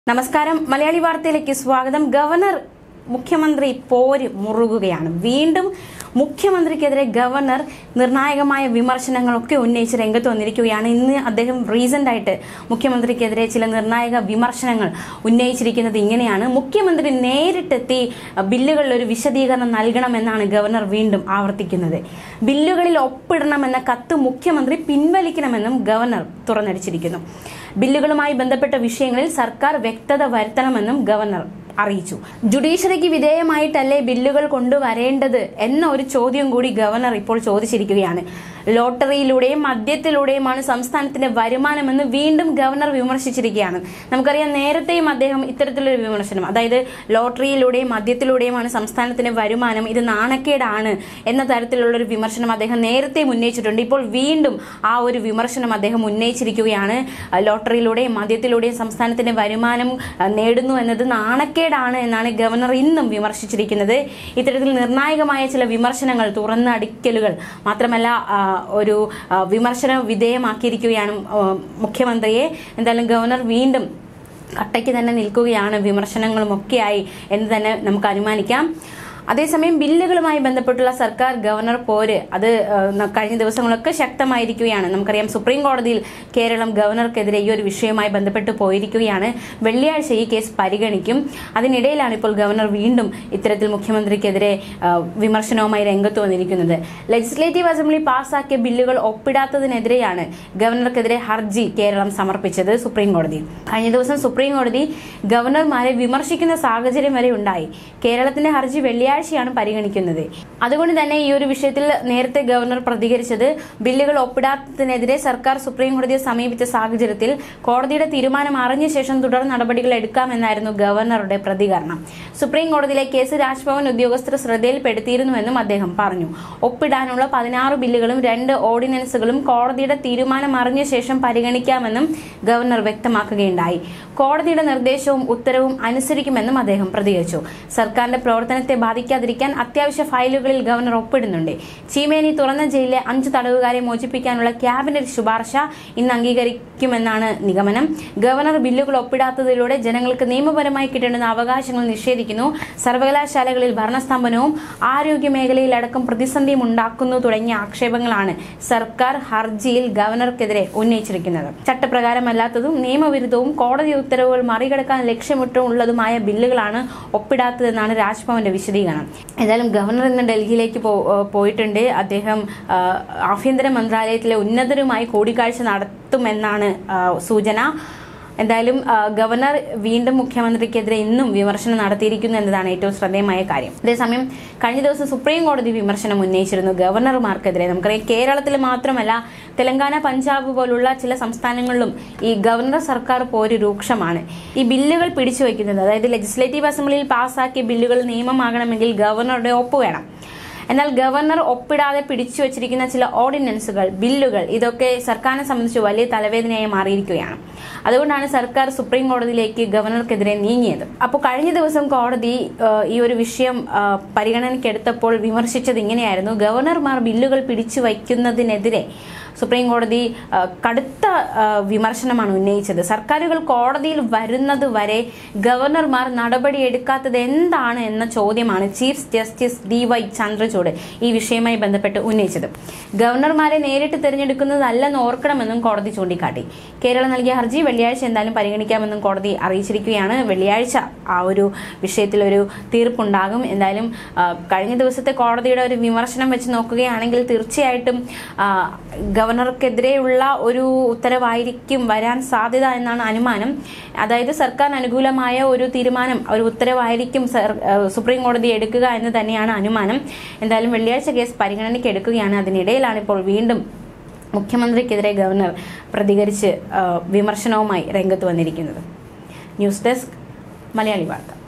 നമസ്കാരം മലയാളി വാർത്തയിലേക്ക് സ്വാഗതം ഗവർണർ മുഖ്യമന്ത്രി പോര് മുറുകുകയാണ് വീണ്ടും മുഖ്യമന്ത്രിക്കെതിരെ ഗവർണർ നിർണായകമായ വിമർശനങ്ങളൊക്കെ ഉന്നയിച്ച് രംഗത്ത് വന്നിരിക്കുകയാണ് ഇന്ന് അദ്ദേഹം റീസെന്റ് ആയിട്ട് മുഖ്യമന്ത്രിക്കെതിരെ ചില നിർണായക വിമർശനങ്ങൾ ഉന്നയിച്ചിരിക്കുന്നത് ഇങ്ങനെയാണ് മുഖ്യമന്ത്രി നേരിട്ടെത്തി ബില്ലുകളിൽ ഒരു വിശദീകരണം നൽകണമെന്നാണ് ഗവർണർ വീണ്ടും ആവർത്തിക്കുന്നത് ബില്ലുകളിൽ ഒപ്പിടണമെന്ന കത്ത് മുഖ്യമന്ത്രി പിൻവലിക്കണമെന്നും ഗവർണർ തുറന്നടിച്ചിരിക്കുന്നു ബില്ലുകളുമായി ബന്ധപ്പെട്ട വിഷയങ്ങളിൽ സർക്കാർ വ്യക്തത വരുത്തണമെന്നും ഗവർണർ അറിയിച്ചു ജുഡീഷ്യറിക്ക് വിധേയമായിട്ടല്ലേ ബില്ലുകൾ കൊണ്ടുവരേണ്ടത് എന്ന ഒരു ചോദ്യം കൂടി ഗവർണർ ഇപ്പോൾ ചോദിച്ചിരിക്കുകയാണ് ലോട്ടറിയിലൂടെയും മദ്യത്തിലൂടെയുമാണ് സംസ്ഥാനത്തിന്റെ വരുമാനമെന്ന് വീണ്ടും ഗവർണർ വിമർശിച്ചിരിക്കുകയാണ് നമുക്കറിയാം നേരത്തെയും അദ്ദേഹം ഇത്തരത്തിലൊരു വിമർശനം അതായത് ലോട്ടറിയിലൂടെയും മദ്യത്തിലൂടെയുമാണ് സംസ്ഥാനത്തിന്റെ വരുമാനം ഇത് നാണക്കേടാണ് എന്ന തരത്തിലുള്ള ഒരു വിമർശനം അദ്ദേഹം നേരത്തെയും ഉന്നയിച്ചിട്ടുണ്ട് ഇപ്പോൾ വീണ്ടും ആ ഒരു വിമർശനം അദ്ദേഹം ഉന്നയിച്ചിരിക്കുകയാണ് ലോട്ടറിയിലൂടെയും മദ്യത്തിലൂടെയും സംസ്ഥാനത്തിന്റെ വരുമാനം ആ, നേടുന്നു എന്നത് നാണക്കേടാണ് എന്നാണ് ഗവർണർ ഇന്നും വിമർശിച്ചിരിക്കുന്നത് ഇത്തരത്തിൽ നിർണായകമായ ചില വിമർശനങ്ങൾ തുറന്ന അടിക്കലുകൾ മാത്രമല്ല ആ, ഒരു ആ, വിമർശന വിധേയമാക്കിയിരിക്കുകയാണ് ആ, മുഖ്യമന്ത്രിയെ എന്തായാലും ഗവർണർ വീണ്ടും കട്ടയ്ക്ക് തന്നെ നിൽക്കുകയാണ് വിമർശനങ്ങളും ഒക്കെയായി എന്ന് തന്നെ നമുക്ക് അനുമാനിക്കാം അതേസമയം ബില്ലുകളുമായി ബന്ധപ്പെട്ടുള്ള സർക്കാർ ഗവർണർ പോര് അത് ആ, ന- കഴിഞ്ഞ ദിവസങ്ങളൊക്കെ ശക്തമായിരിക്കുകയാണ് നമുക്കറിയാം സുപ്രീം കോടതിയിൽ കേരളം ഗവർണർക്കെതിരെ ഈ ഒരു വിഷയവുമായി ബന്ധപ്പെട്ട് പോയിരിക്കുകയാണ് വെള്ളിയാഴ്ച ഈ കേസ് പരിഗണിക്കും അതിനിടയിലാണ് ഇപ്പോൾ ഗവർണർ വീണ്ടും ഇത്തരത്തിൽ മുഖ്യമന്ത്രിക്കെതിരെ ആ, വിമർശനവുമായി രംഗത്ത് വന്നിരിക്കുന്നത് ലെജിസ്ലേറ്റീവ് അസംബ്ലി പാസാക്കിയ ബില്ലുകൾ ഒപ്പിടാത്തതിനെതിരെയാണ് ഗവർണർക്കെതിരെ ഹർജി കേരളം സമർപ്പിച്ചത് സുപ്രീം കോടതി കഴിഞ്ഞ ദിവസം സുപ്രീം കോടതി ഗവർണർമാരെ വിമർശിക്കുന്ന സാഹചര്യം വരെ ഉണ്ടായി കേരളത്തിന്റെ ഹർജി വെള്ളിയാഴ്ചയാണ് പരിഗണിക്കുന്നത് അതുകൊണ്ട് തന്നെ ഈ ഒരു വിഷയത്തിൽ നേരത്തെ ഗവർണർ പ്രതികരിച്ചത് ബില്ലുകൾ ഒപ്പിടാത്തതിനെതിരെ സർക്കാർ സുപ്രീം കോടതിയെ സമീപിച്ച സാഹചര്യത്തിൽ കോടതിയുടെ തീരുമാനം അറിഞ്ഞ ശേഷം തുടർ നടപടികൾ എടുക്കാമെന്നായിരുന്നു ഗവർണറുടെ പ്രതികരണം സുപ്രീം കോടതിയിലെ കേസ് രാജ്ഭവൻ ഉദ്യോഗസ്ഥർ ശ്രദ്ധയിൽപ്പെടുത്തിയിരുന്നുവെന്നും അദ്ദേഹം പറഞ്ഞു ഒപ്പിടാനുള്ള പതിനാറ് ബില്ലുകളും രണ്ട് ഓർഡിനൻസുകളും കോടതിയുടെ തീരുമാനം അറിഞ്ഞ ശേഷം പരിഗണിക്കാമെന്നും ഗവർണർ വ്യക്തമാക്കുകയുണ്ടായി കോടതിയുടെ നിർദ്ദേശവും ഉത്തരവും അനുസരിക്കുമെന്നും അദ്ദേഹം പ്രതികരിച്ചു സർക്കാരിന്റെ പ്രവർത്തനത്തെ ബാധിക്കാതിരിക്കാൻ അത്യാവശ്യ ഫയലുകളിൽ ഗവർണർ ഒപ്പിടുന്നുണ്ട് ചീമേനി തുറന്ന ജയിലിലെ അഞ്ച് തടവുകാരെ മോചിപ്പിക്കാനുള്ള ക്യാബിനറ്റ് ശുപാർശ ഇന്ന് അംഗീകരിക്കുമെന്നാണ് നിഗമനം ഗവർണർ ബില്ലുകൾ ഒപ്പിടാത്തതിലൂടെ ജനങ്ങൾക്ക് നിയമപരമായി കിട്ടേണ്ടുന്ന അവകാശങ്ങൾ നിഷേധിക്കുന്നു സർവകലാശാലകളിൽ ഭരണസ്തംഭനവും ആരോഗ്യ മേഖലയിലടക്കം പ്രതിസന്ധിയും ഉണ്ടാക്കുന്നു തുടങ്ങിയ ആക്ഷേപങ്ങളാണ് സർക്കാർ ഹർജിയിൽ ഗവർണർക്കെതിരെ ഉന്നയിച്ചിരിക്കുന്നത് ചട്ടപ്രകാരമല്ലാത്തതും നിയമവിരുദ്ധവും കോടതി ഉത്തരവുകൾ മറികടക്കാൻ ലക്ഷ്യമിട്ടുള്ളതുമായ ബില്ലുകളാണ് ഒപ്പിടാത്തതെന്നാണ് രാജ്ഭവന്റെ വിശദീകരണം ഏതായാലും ഗവർണർ ഇന്ന് ഡൽഹിയിലേക്ക് പോ- ഏഹ് പോയിട്ടുണ്ട് അദ്ദേഹം ആ, ആഭ്യന്തര മന്ത്രാലയത്തിലെ ഉന്നതരുമായി കൂടിക്കാഴ്ച നടത്തുമെന്നാണ് ആ, സൂചന എന്തായാലും ആ, ഗവർണർ വീണ്ടും മുഖ്യമന്ത്രിക്കെതിരെ ഇന്നും വിമർശനം നടത്തിയിരിക്കുന്നു എന്നതാണ് ഏറ്റവും ശ്രദ്ധേയമായ കാര്യം അതേസമയം കഴിഞ്ഞ ദിവസം സുപ്രീം കോടതി വിമർശനം ഉന്നയിച്ചിരുന്നു ഗവർണർമാർക്കെതിരെ നമുക്കറിയാം കേരളത്തിൽ മാത്രമല്ല തെലങ്കാന പഞ്ചാബ് പോലുള്ള ചില സംസ്ഥാനങ്ങളിലും ഈ ഗവർണർ സർക്കാർ പോര് രൂക്ഷമാണ് ഈ ബില്ലുകൾ പിടിച്ചു വയ്ക്കുന്നത് അതായത് ലെജിസ്ലേറ്റീവ് അസംബ്ലിയിൽ പാസ്സാക്കിയ ബില്ലുകൾ നിയമമാകണമെങ്കിൽ ഗവർണറുടെ ഒപ്പ് വേണം എന്നാൽ ഗവർണർ ഒപ്പിടാതെ പിടിച്ചു വച്ചിരിക്കുന്ന ചില ഓർഡിനൻസുകൾ ബില്ലുകൾ ഇതൊക്കെ സർക്കാരിനെ സംബന്ധിച്ച് വലിയ തലവേദനയായി മാറിയിരിക്കുകയാണ് അതുകൊണ്ടാണ് സർക്കാർ സുപ്രീം കോടതിയിലേക്ക് ഗവർണർക്കെതിരെ നീങ്ങിയത് അപ്പോൾ കഴിഞ്ഞ ദിവസം കോടതി ആ, ഈ ഒരു വിഷയം ആ, പരിഗണനയ്ക്കെടുത്തപ്പോൾ വിമർശിച്ചത് ഇങ്ങനെയായിരുന്നു ഗവർണർമാർ ബില്ലുകൾ പിടിച്ചു വയ്ക്കുന്നതിനെതിരെ സുപ്രീം കോടതി ആ, കടുത്ത ആ, വിമർശനമാണ് ഉന്നയിച്ചത് സർക്കാരുകൾ കോടതിയിൽ വരുന്നത് വരെ ഗവർണർമാർ നടപടിയെടുക്കാത്തത് എന്താണ് എന്ന ചോദ്യമാണ് chief justice D Y Chandrachud ഈ വിഷയവുമായി ബന്ധപ്പെട്ട് ഉന്നയിച്ചത് ഗവർണർമാരെ നേരിട്ട് തിരഞ്ഞെടുക്കുന്നതല്ലെന്ന് ഓർക്കണമെന്നും കോടതി ചൂണ്ടിക്കാട്ടി കേരളം നൽകിയ ഹർജി വെള്ളിയാഴ്ച എന്തായാലും പരിഗണിക്കാമെന്നും കോടതി അറിയിച്ചിരിക്കുകയാണ് വെള്ളിയാഴ്ച ആ ഒരു വിഷയത്തിൽ ഒരു തീർപ്പുണ്ടാകും എന്തായാലും ആ, കഴിഞ്ഞ ദിവസത്തെ കോടതിയുടെ ഒരു വിമർശനം വെച്ച് നോക്കുകയാണെങ്കിൽ തീർച്ചയായിട്ടും ആ, ഗവർണർക്കെതിരെയുള്ള ഒരു ഉത്തരവായിരിക്കും വരാൻ സാധ്യത എന്നാണ് അനുമാനം അതായത് സർക്കാരിന് അനുകൂലമായ ഒരു തീരുമാനം ഒരു ഉത്തരവായിരിക്കും സർ- ആ, സുപ്രീം കോടതി എടുക്കുക എന്ന് തന്നെയാണ് അനുമാനം എന്തായാലും വെള്ളിയാഴ്ച കേസ് പരിഗണനയ്ക്ക് എടുക്കുകയാണ് അതിനിടയിലാണ് ഇപ്പോൾ വീണ്ടും മുഖ്യമന്ത്രിക്കെതിരെ ഗവർണർ പ്രതികരിച്ച് ആ, വിമർശനവുമായി രംഗത്ത് വന്നിരിക്കുന്നത് ന്യൂസ് ഡെസ്ക് മലയാളി വാർത്ത